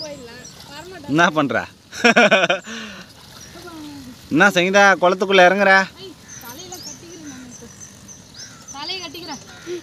என்ன பண்ணுற என்ன சங்கீதா குளத்துக்குள்ளே இறங்குற தலையில கட்டிக்கிறேன் நான் இப்போ. தலையை கட்டிக்கிறேன்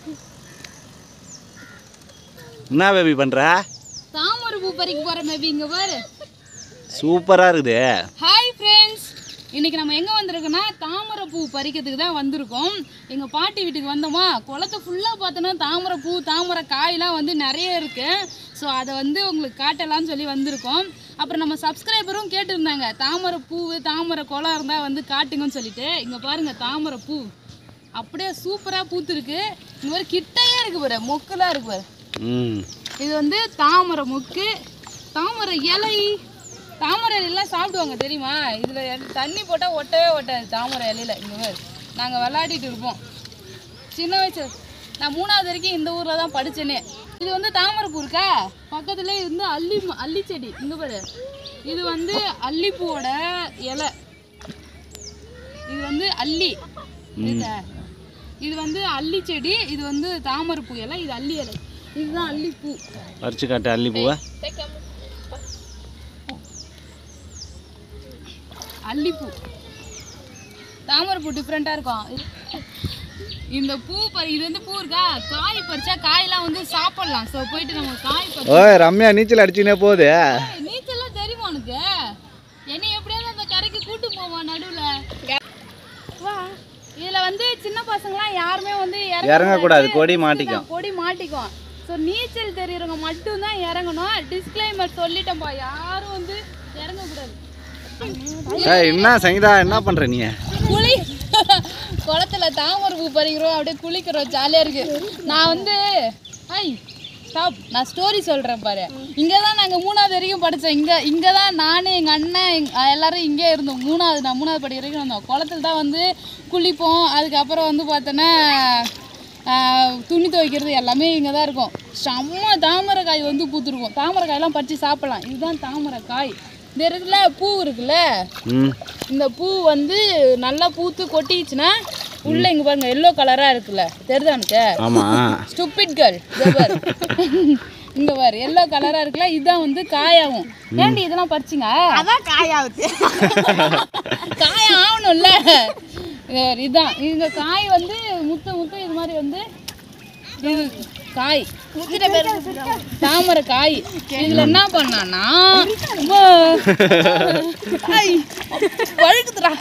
என்ன பேபி பண்ணுற தாமரை பூ பறிக்க போறேன் பேபி இங்க பாரு சூப்பராக இருக்குது ஹாய் ஃப்ரெண்ட்ஸ் இன்னைக்கு நம்ம எங்கே வந்திருக்கோம்னா தாமரை பூ பறிக்கிறதுக்கு தான் வந்திருக்கோம் எங்கள் பாட்டி வீட்டுக்கு வந்தோமா குளத்தை ஃபுல்லாக பார்த்தோன்னா தாமரை பூ தாமரை காயெலாம் வந்து நிறைய இருக்கு ஸோ அதை வந்து உங்களுக்கு காட்டலாம்னு சொல்லி வந்திருக்கோம் அப்புறம் நம்ம சப்ஸ்கிரைபரும் கேட்டிருந்தாங்க தாமரை பூ தாமரை குளம் இருந்தால் வந்து காட்டுங்கன்னு சொல்லிட்டு இங்கே பாருங்க தாமரை பூ அப்படியே சூப்பராக பூத்துருக்கு இங்கே ஒரு கிட்டையே இருக்கு பாரு மொக்கெல்லாம் இருக்கு பாரு ம் இது வந்து தாமரை மொக்கு தாமரை இலை தாமரை இலையெல்லாம் சாப்பிடுவாங்க தெரியுமா இதில் தண்ணி போட்டால் ஒட்டவே ஒட்டாது தாமரை இலையில இங்கே பாரு நாங்கள் விளையாடிட்டு இருப்போம் சின்ன வயசு நான் மூணாவது வரைக்கும் இந்த ஊரில் தான் படித்தேனே இது வந்து தாமரை பூ இருக்கா பக்கத்துல இருந்து அல்லி ம- அல்லி செடி இங்கே பாரு இது வந்து அல்லிப்பூவோட இலை இது வந்து அல்லி இருக்கா? இது வந்து அல்லி செடி இது வந்து தாமரை பூ இலை இது அல்லி இலை இதுதான் அல்லிப்பூ பறிச்சு காட்டு அள்ளி பூவை அல்லிப்பூ தாமரை பூ டிஃப்ரெண்ட்டாக இருக்கும் இந்த பூ பறி இது வந்து பூ இருக்கா காய் பறிச்சா காயெல்லாம் வந்து சாப்பிடலாம் ஸோ போயிட்டு நம்ம காய் பறி ஓய் ரம்யா நீச்சல் அடிச்சுனே போகுது நீச்சல்லாம் தெரியுமா உனக்கு என்னை எப்படியாவது அந்த கரைக்கு கூட்டு போவான் நடுவில் இதுல வந்து சின்ன பசங்கலாம் யாருமே வந்து இறங்கக்கூடாது, கூடாது. கொடி மாட்டிக்கும். கொடி மாட்டிக்கும் ஸோ நீச்சல் தெரியறவங்க மட்டும்தான் இறங்கணும் டிஸ்க்ளைமர் சொல்லிட்டேன்ப்பா யாரும் வந்து இறங்கக்கூடாது ஏய் என்ன சங்கீதா என்ன பண்ணுற நீ குளி குளத்துல தாமரை பூ பறிக்கிறோம் அப்படியே குளிக்கிறோம் ஜாலியாக இருக்கு நான் வந்து ஐ ஸ்டாப் நான் ஸ்டோரி சொல்கிறேன் பாரு இங்கே தான் நாங்கள் மூணாவது வரைக்கும் படித்தோம் இங்கே இங்கே தான் நான் எங்கள் அண்ணன் எங் எல்லாரும் இங்கே இருந்தோம் மூணாவது நான் மூணாவது படிக்கிற வரைக்கும் இருந்தோம் குளத்துல தான் வந்து குளிப்போம் அதுக்கப்புறம் வந்து பார்த்தோன்னா ஆஹ், துணி துவைக்கிறது எல்லாமே இங்கே தான் இருக்கும் செம்ம தாமரை காய் வந்து பூத்துருக்கும் தாமரை காயெல்லாம் பறித்து சாப்பிடலாம் இதுதான் தாமரை காய் இந்த இருக்குல்ல பூ இருக்குல்ல ம் இந்த பூ வந்து நல்லா பூத்து கொட்டிச்சுன்னா உள்ள இங்க பாருங்க எல்லோ கலரா இருக்குல்ல தெரியுதா உனக்கு ஆமாம் ஸ்டூபிட் கேர்ள் இங்க பாரு எல்லோ கலரா இருக்குல்ல இதுதான் வந்து காயாகும் ஏன்டி இதெல்லாம் பறிச்சிங்க அதான் காயாவுது காய ஆகணும்ல இங்க பாரு, இதுதான் இந்த காய் வந்து முத்த முத்த இது மாதிரி வந்து இது காய் முத்திர பேர் தாமரை காய் இதுல என்ன பண்ணான்னா வழுக்குதுடா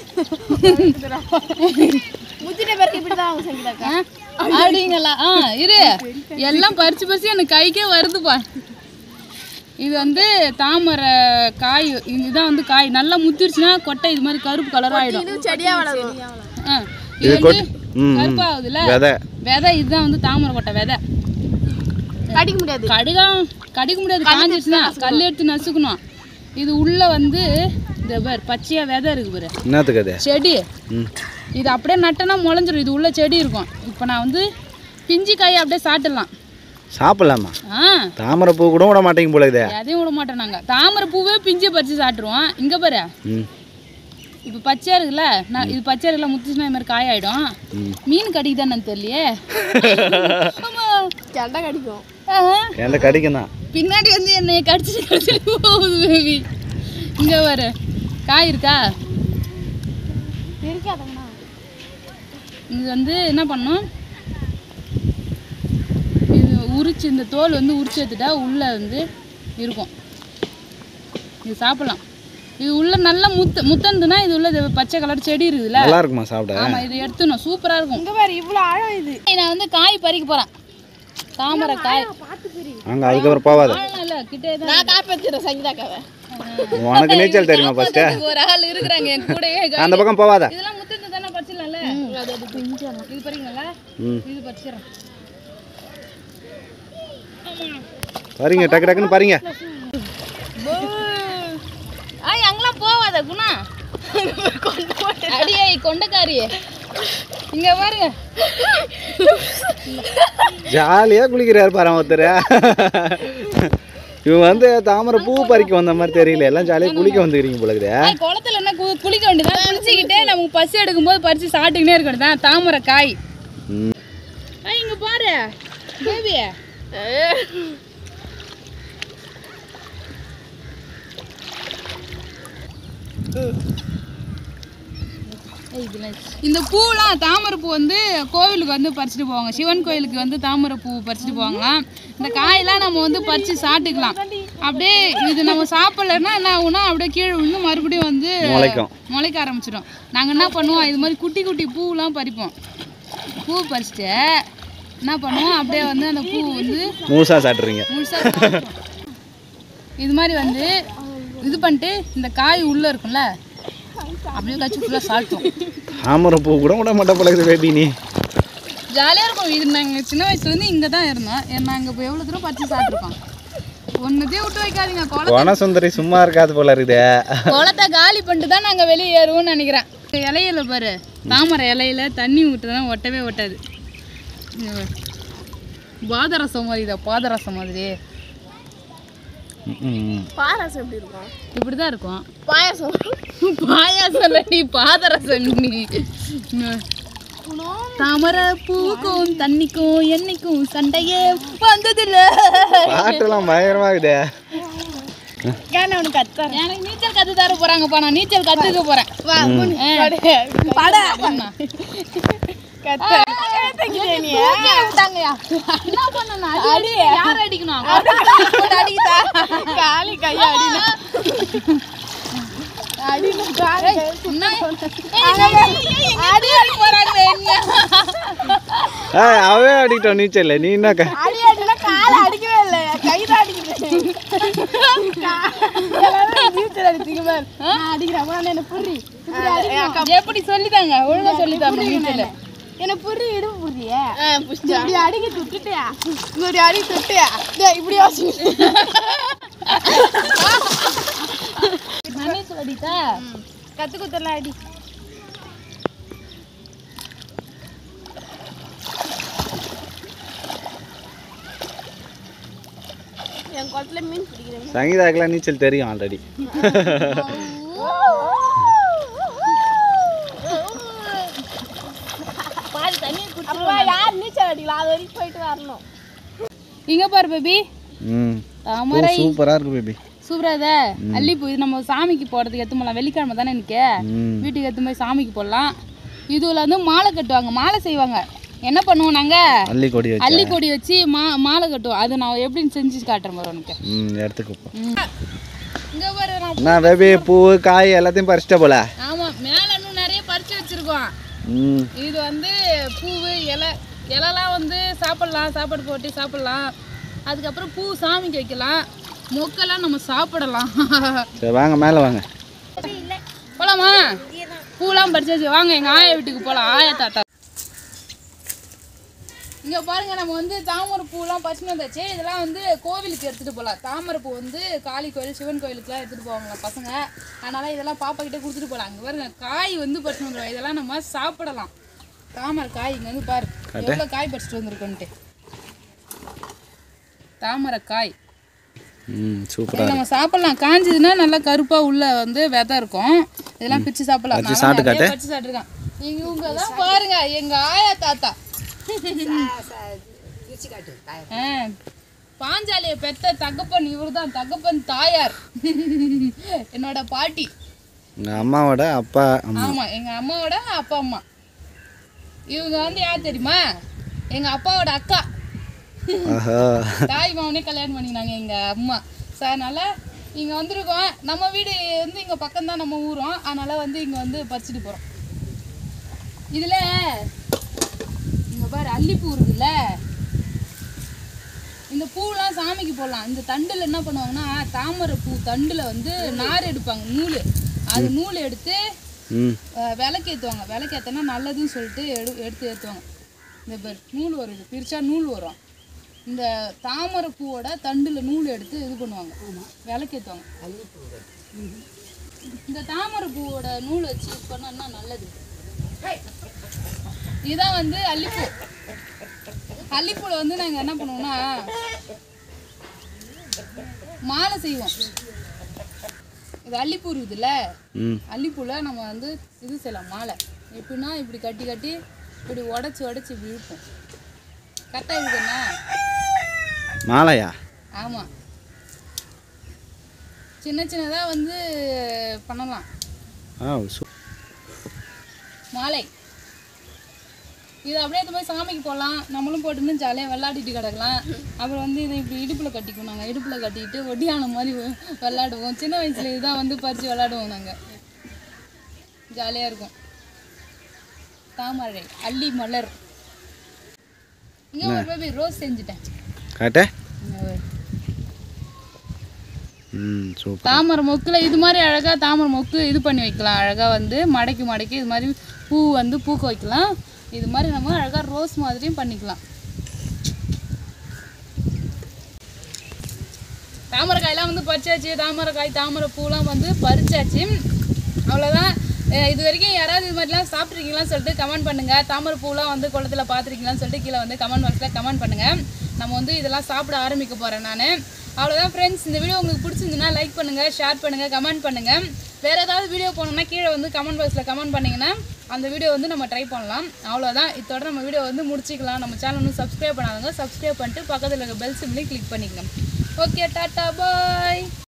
முத்திர பேருக்கு இப்படி தான் அவங்க சங்கீதாக்கா அப்படிங்களா ஆ இரு எல்லாம் பறிச்சு பறிச்சு எனக்கு கைக்கே வருதுப்பா இது வந்து தாமரை காய் இதுதான் வந்து காய் நல்லா முத்திருச்சுன்னா கொட்டை இது மாதிரி கருப்பு கலர் ஆயிடும் இது செடியா வளரும் ஆ, இது இது வந்து கொட் ம் கருப்பாகுதுல விதை விதை இதுதான் வந்து தாமரை கொட்டை விதை கடிக்க முடியாது கடிகா கடிக்க முடியாது காஞ்சிருச்சுன்னா கல் எடுத்து நசுக்கணும் இது உள்ள வந்து இந்த பாரு பச்சையா விதை இருக்கு பாரு என்னத்துக்கு அது செடி ம் இது அப்படியே நட்டனா முளைஞ்சிரும் இது உள்ள செடி இருக்கும் இப்போ நான் வந்து பிஞ்சு காயை அப்படியே சாப்பிடலாம் சாப்பிடலாமா ஆ தாமரை பூ கூட விட மாட்டேங்க போல இதே எதையும் விட மாட்டோம் நாங்கள் தாமரை பூவே பிஞ்சு பறிச்சு சாப்பிட்ருவோம் இங்கே பாரு ம் இப்போ பச்சையா இருக்குல்ல நான் இது பச்சையா இருக்குல்ல முத்துச்சுன்னா இது மாதிரி காயாயிடும் ம் மீன் கடிக்குதான்னு தெரியலையே ஆமா. கெண்டை கடிக்கும் ஆஹா. எந்த கடிக்கும் தான் பின்னாடி வந்து என்னை கடிச்சிட்டு கடிச்சிட்டு போகுது பேபி இங்கே பாரு காய் இருக்கா இருக்காதங்கண்ணா இது வந்து என்ன பண்ணும் இது உரிச்சு இந்த தோல் வந்து உரிச்சு எடுத்துட்டா உள்ளே வந்து இருக்கும் இது சாப்பிடலாம் இது உள்ள நல்லா முத்த முத்தந்துனா இது உள்ள இது பச்சை கலர் செடி இருக்குதுல்ல நல்லா இருக்குமா சாப்பிட ஆமா இது எடுத்துணும் சூப்பரா இருக்கும் இங்க பாரு இவ்வளோ ஆழம் இது நான் வந்து காய் பறிக்க போறேன் தாமரை காய் பார்த்து பெரிய அங்கே அதுக்கப்புறம் போவாத ஆழம் இல்ல கிட்டே தான் நான் காப்பாற்றிடுறேன் சங்கீதாக்காவை உனக்கு நீச்சல் தெரியுமா ஃபர்ஸ்ட்டு இருக்கு. ஒரு ஆள் இருக்கிறாங்க என் கூடயே அந்த பக்கம் போவாத இதெல்லாம் முத்தந்து தானே பறிச்சிடலாம்ல இது பறிங்களா ம் இது பறிச்சிடறேன் பாருங்க டக்கு டக்குன்னு பாருங்க ஆய் அங்கெல்லாம் போவாத குணா அடியே கொண்டக்காரி இங்க பாருங்க ஜாலியாக குளிக்கிறாரு பாரு ஒருத்தர் இவன் வந்து தாமரை பூ பறிக்க வந்த மாதிரி தெரியல எல்லாம் ஜாலியாக குளிக்க வந்துக்கிறீங்க போல இருக்குதே ஆய், குளத்துல என்ன கு- குளிக்க வேண்டியதான் குளிச்சுக்கிட்டே நமக்கு பசி எடுக்கும்போது பறிச்சு சாப்பிட்டுக்கினே இருக்க வேண்டியதான் தாமரை காய் ம். ஆய் இங்க பாரு பேபி இந்த பூலாம் தாமரை பூ வந்து கோவிலுக்கு வந்து பறிச்சுட்டு போவாங்க சிவன் கோயிலுக்கு வந்து தாமரை பூ பறிச்சுட்டு போவாங்களாம் இந்த காயெல்லாம் நம்ம வந்து பறித்து சாப்பிட்டுக்கலாம் அப்படியே இது நம்ம சாப்பிட்லன்னா என்ன ஆகும்னா அப்படியே கீழே விழுந்து மறுபடியும் வந்து முளைக்கும். முளைக்க ஆரம்பிச்சிடும் நாங்கள் என்ன பண்ணுவோம் இது மாதிரி குட்டி குட்டி பூவெலாம் பறிப்போம் பூ பறிச்சுட்டு என்ன பண்ணுவோம் அப்படியே வந்து அந்த பூ வந்து முழுசாக சாப்பிட்றீங்க முழுசா சாப்பிடுவோம். இது மாதிரி வந்து இது பண்ணிட்டு இந்த காய் உள்ளே இருக்கும்ல அப்படியே கட்சி ஃபுல்லாக சாப்பிட்டோம் தாமரை பூ கூட விட மாட்டே பழகுது பேபி நீ ஜாலியாக இருக்கும் இது நாங்கள் சின்ன வயசுலேருந்து இங்கே தான் இருந்தோம் நாங்கள் இப்போ எவ்வளோ தூரம் பறிச்சு சாப்பிட்ருக்கோம் ஒன்றுத்தையும் விட்டு வைக்காதீங்க குளத்தை வனசுந்தரி சும்மா இருக்காது போல இருக்குது குளத்தை காலி பண்ணிட்டு தான் நாங்கள் வெளியே ஏறுவோம்னு நினைக்கிறேன் இலையில பாரு தாமரை இலையில தண்ணி ஊற்றுனா ஒட்டவே ஒட்டாது இங்க பாரு. பாதரசம் மாதிரி இதா பாதரசம் மாதிரி ம் பாயாசம் எப்படி இருக்கும் இப்படி தான் இருக்கும் பாயாசம் பாயாசம் இல்ல நீ பாதரசம் நீ தாமரை பூக்கும் தண்ணிக்கும் எண்ணெய்க்கும் சண்டையே வந்ததில்ல பாட்டெல்லாம் பயங்கரமாக இருக்குதே கேன உனக்கு கத்த எனக்கு நீச்சல் கத்து தர போறாங்கப்பா நான் நீச்சல் கத்துக்க போறேன் வா பட கத்த கத்தக்கிட்டே நீ விட்டாங்கயா என்ன பண்ணணும் அடி யார் அடிக்கணும் போட்டு அடிக்குதா காலி கையா அடி அடினு காலி என்ன? ஏய், அடி அடிக்க போறாங்க என்ன ஆ அவே அடிக்கிட்டோம் நீச்சல் நீ என்ன க- அடி அடினா காலை அடிக்கவே இல்லை கை தான் அடிக்குது எல்லாரும் நீச்சல் அடிச்சிங்க பாரு நான் அடிக்கிறேன் அம்மா, என்ன புரி இப்படி அடிக்கணும். எப்படி சொல்லித்தாங்க ஒழுங்கா சொல்லித்தாங்க நீச்சல் என்ன புரி இடுப்பு புரியே இப்படி அடிக்க துட்டுட்டியா இப்படி அடி துட்டியா டேய், இப்படி யோசி நான் நீச்சல் அடித்தா கத்து குத்தலாம் அடி என் குளத்துல மீன் பிடிக்கிறேன் சங்கீதாக்கெல்லாம் நீச்சல் தெரியும் ஆல்ரெடி பாதி தண்ணி அப்பா யார் நீச்சல் அடிக்கலாம் அது வரைக்கும் போயிட்டு வரணும் இங்க பாரு பேபி ம் தாமரை சூப்பராக இருக்கு பேபி சூப்பராத அல்லிப்பூ இது நம்ம சாமிக்கு போடுறதுக்கு எடுத்து போடலாம் வெள்ளிக்கிழமை தானே எனக்கு ம் வீட்டுக்கு எடுத்து போய் சாமிக்கு போடலாம் இதுல வந்து மாலை கட்டுவாங்க மாலை செய்வாங்க என்ன பண்ணுவோம் நாங்க அள்ளி கொடி வச்சு அள்ளி கொடி வச்சு மா மாலை கட்டுவோம் அது நான் எப்படின்னு செஞ்சு காட்டுறேன் பாரு உனக்கு ம் எடுத்துக்கப்போ இங்க பாரு நான் என்ன பேபி பூ காய் எல்லாத்தையும் பறிச்சிட்ட போல ஆமா மேல இன்னும் நிறைய பறிச்சு வச்சிருக்கோம் ம் இது வந்து பூவு இலை இலைலாம் வந்து சாப்பிடலாம் சாப்பாடு போட்டு சாப்பிடலாம் அதுக்கப்புறம் பூ சாமிக்கு வைக்கலாம் மொக்கெல்லாம் நம்ம சாப்பிடலாம் சரி வாங்க மேலே வாங்க போலாமா பூலாம் பறிச்சாச்சு வாங்க எங்க ஆயா வீட்டுக்கு போலாம் ஆயா தாத்தா இங்க பாருங்க நம்ம வந்து தாமரை பூலாம் பறிச்சுட்டு வந்தாச்சு இதெல்லாம் வந்து கோவிலுக்கு எடுத்துட்டு போகலாம் தாமரை பூ வந்து காளி கோயில் சிவன் கோயிலுக்குலாம் எடுத்துட்டு போவாங்களா பசங்க அதனால இதெல்லாம் பாப்பா கிட்ட கொடுத்துட்டு போகலாம் இங்க பாருங்க காய் வந்து பறிச்சுட்டு வந்துருவோம் இதெல்லாம் நம்ம சாப்பிடலாம் தாமரை காய் இங்க வந்து பாரு எவ்வளவு காய் பறிச்சுட்டு வந்திருக்கோன்ட்டு தாமரை காய் ம் சூப்பராக இது நம்ம சாப்பிடலாம் காஞ்சதுன்னா நல்லா கருப்பா உள்ள வந்து விதை இருக்கும் இதெல்லாம் பிச்சு சாப்பிடலாம் வச்சு நான்லாம் சாப்பிட்டு நிறைய பிச்சு சாப்பிட்டுருக்கேன் நீங்க இவங்க தான் பாருங்க எங்க ஆயா தாத்தா ஆ, பாஞ்சாலிய பெத்த தகப்பன் இவர்தான் தகப்பன் தாயார் என்னோட பாட்டி எங்கள் அம்மாவோட அப்பா அம்மா ஆமா எங்க அம்மாவோட அப்பா அம்மா இவங்க வந்து யார் தெரியுமா எங்க அப்பாவோட அக்கா ஆஹா தாய் மாவனே கல்யாணம் பண்ணினாங்க எங்க அம்மா ஸோ அதனால இங்க வந்திருக்கோம் நம்ம வீடு வந்து இங்க பக்கம் தான் நம்ம ஊரும் அதனால வந்து இங்க வந்து பறிச்சுட்டு போறோம் இதுல இங்க பாரு அல்லிப்பூ இருக்குல்ல இந்த பூலாம் சாமிக்கு போடலாம் இந்த தண்டுல என்ன பண்ணுவாங்கன்னா தாமரை பூ தண்டுல வந்து நார் எடுப்பாங்க நூல் அது நூல் எடுத்து ம் அஹ், விளக்கு ஏற்றுவாங்க விளக்கு ஏற்றினா நல்லதுன்னு சொல்லிட்டு எடு எடுத்து ஏற்றுவாங்க இந்த பேர் நூல் வரும் இது பிரிச்சா நூல் வரும் இந்த தாமரை பூவோட தண்டில் நூல் எடுத்து இது பண்ணுவாங்க விளக்கு ஏற்றுவாங்க இந்த தாமரை பூவோட நூல் வச்சு இது பண்ணோம்னா நல்லது இதான் வந்து அல்லிப்பூ அல்லிப்பூவில் வந்து நாங்கள் என்ன பண்ணுவோம்னா மாலை செய்வோம் இது அல்லிப்பூ இருக்குதுல்ல ம் அல்லிப்பூவில் நம்ம வந்து இது செய்யலாம் மாலை எப்படின்னா இப்படி கட்டி கட்டி இப்படி உடச்சி உடச்சி இப்படி இழுப்போம் கரெக்டாக இருக்குண்ணா மாலையா ஆமாம் சின்ன சின்னதாக வந்து பண்ணலாம் ஆ சூ மாலை இது அப்படியே எடுத்து போய் சாமிக்கு போடலாம் நம்மளும் போட்டுன்னு ஜாலியாக விளையாடிட்டு கிடக்கலாம் அப்புறம் வந்து இதை இப்படி இடுப்பில் கட்டிக்குவோம் நாங்கள் இடுப்பில் கட்டிட்டு ஒடியான மாதிரி வெ- விளையாடுவோம் சின்ன வயசுல இதுதான் வந்து பறித்து விளையாடுவோம் நாங்கள் ஜாலியாக இருக்கும் தாமரை அள்ளி மலர் இங்கே ஒரு பேபி ரோஸ் செஞ்சுட்டேன் காட்ட இங்க ஒரு ம் சூப்பர் தாமரை மொக்கில் இது மாதிரி அழகாக தாமரை மொக்கு இது பண்ணி வைக்கலாம் அழகாக வந்து மடக்கி மடக்கி இது மாதிரி பூ வந்து பூக்க வைக்கலாம் இது மாதிரி நம்ம அழகாக ரோஸ் மாதிரியும் பண்ணிக்கலாம் தாமரைக்காயெல்லாம் வந்து பறிச்சாச்சு தாமரைக்காய் தாமரை பூலாம் வந்து பறிச்சாச்சு அவ்வளோதான் அஹ் இது வரைக்கும் யாராவது இது மாதிரிலாம் சாப்பிட்ருக்கீங்களான்னு சொல்லிட்டு கமெண்ட் பண்ணுங்கள் தாமரை பூலாம் வந்து குளத்துல பார்த்துருக்கீங்களான்னு சொல்லிட்டு கீழே வந்து கமெண்ட் பாக்ஸில் கமெண்ட் பண்ணுங்கள் நம்ம வந்து இதெல்லாம் சாப்பிட ஆரம்பிக்க போகிறேன் நான் அவ்வளோதான் ஃப்ரெண்ட்ஸ் இந்த வீடியோ உங்களுக்கு பிடிச்சிருந்துன்னா லைக் பண்ணுங்கள் ஷேர் பண்ணுங்கள் கமெண்ட் பண்ணுங்கள் வேறு ஏதாவது வீடியோ போனோம்னா கீழே வந்து கமெண்ட் பாக்ஸில் கமெண்ட் பண்ணிங்கன்னா அந்த வீடியோ வந்து நம்ம ட்ரை பண்ணலாம் அவ்வளோதான் இதோட நம்ம வீடியோ வந்து முடிச்சிக்கலாம் நம்ம சேனல் வந்து சப்ஸ்கிரைப் பண்ணாதவங்க சப்ஸ்கிரைப் பண்ணிட்டு பக்கத்தில் இருக்க பெல் சிம்லையும் கிளிக் பண்ணிக்கங்க ஓகே டாட்டா பாய்